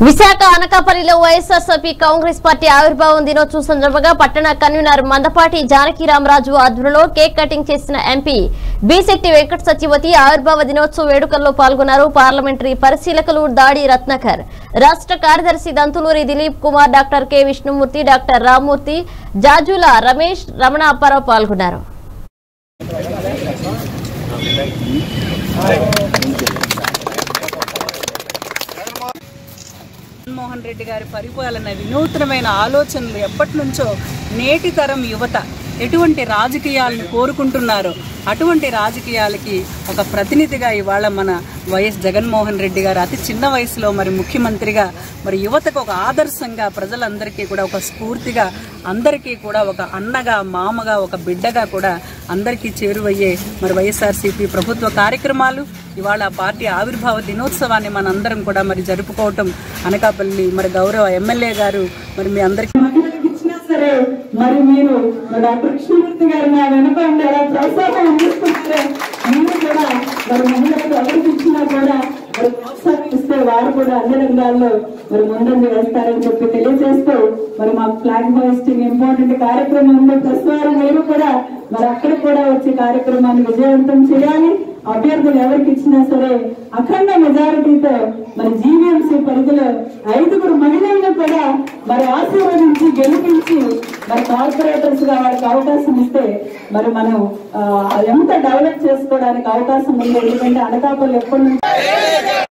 విశాఖ అనకాపల్లిలో వైఎస్ఆర్సీపీ కాంగ్రెస్ పార్టీ ఆవిర్భావం దినోత్సవం సందర్భంగా పట్టణ కన్వీనర్ మందపాటి జానకిరామరాజు ఆధ్వర్యంలో కేక్ కటింగ్ చేసిన ఎంపీ బీశెట్టి వెంకట సత్యవతి ఆవిర్భావ దినోత్సవ వేడుకల్లో పాల్గొన్నారు పార్లమెంటరీ పరిశీలకులు దాడి రత్నాకర్ రాష్ట్ర కార్యదర్శి Dantuluri Dileep Kumar doctor K Vishnumurthy doctor Rammurthy Jajula Ramesh Ramana Apparao పాల్గొన్నారు జగన్మోహన్ రెడ్డి గారి పరిపాలన వినూత్నమైన ఆలోచనలు ఎప్పటి నుంచో నేటి తరం యువత ఎటువంటి రాజకీయాలను కోరుకుంటున్నారో అటువంటి రాజకీయాలకి ఒక ప్రతినిధిగా ఇవాళ మన వైఎస్ జగన్మోహన్ రెడ్డి గారు అతి చిన్న వయసులో మరి ముఖ్యమంత్రిగా మరి యువతకు ఒక ఆదర్శంగా ప్రజలందరికీ కూడా ఒక స్ఫూర్తిగా అందరికీ కూడా ఒక అన్నగా మామగా ఒక బిడ్డగా కూడా అందరికీ చేరువయ్యే మరి వైఎస్ఆర్సీపీ ప్రభుత్వ కార్యక్రమాలు ఇవాళ పార్టీ ఆవిర్భావ దినోత్సవాన్ని మనందరం కూడా మరి జరుపుకోవటం అనకాపల్లి మరి గౌరవ ఎమ్మెల్యే గారు మరి మీ అందరికీ మహిళలకు ఇచ్చినా సరే మరి మీరు మరి డాక్టర్ కృష్ణమూర్తి గారు నా వెనక ఉండి ఎలా ప్రోత్సాహం అందిస్తున్నారో మీరు కూడా మరి మహిళలకు ఎవరికి ఇచ్చినా కూడా మరి ప్రోత్సాహం ఇస్తే వారు కూడా అన్ని రంగాల్లో మరి ముందంజ వేస్తారని చెప్పి తెలియజేస్తూ మరి మాకు ఫ్లాగ్ హోస్టింగ్ ఇంపార్టెంట్ కార్యక్రమం ఉంది ప్రెస్ వారు మీరు కూడా మరి అక్కడ కూడా వచ్చి కార్యక్రమాన్ని విజయవంతం చేయాలి అభ్యర్థులు ఎవరికి ఇచ్చినా సరే అఖండ మెజారిటీతో మరి జీవీఎంసీ పరిధిలో ఐదుగురు మహిళలను కూడా మరి ఆశీర్వదించి గెలిపించి మరి కార్పొరేటర్స్ గా వారికి అవకాశం ఇస్తే మరి మనం ఆ, ఎంత డెవలప్ చేసుకోవడానికి అవకాశం ఉంది ఎందుకంటే అనకాపల్లి ఎప్పటి నుంచి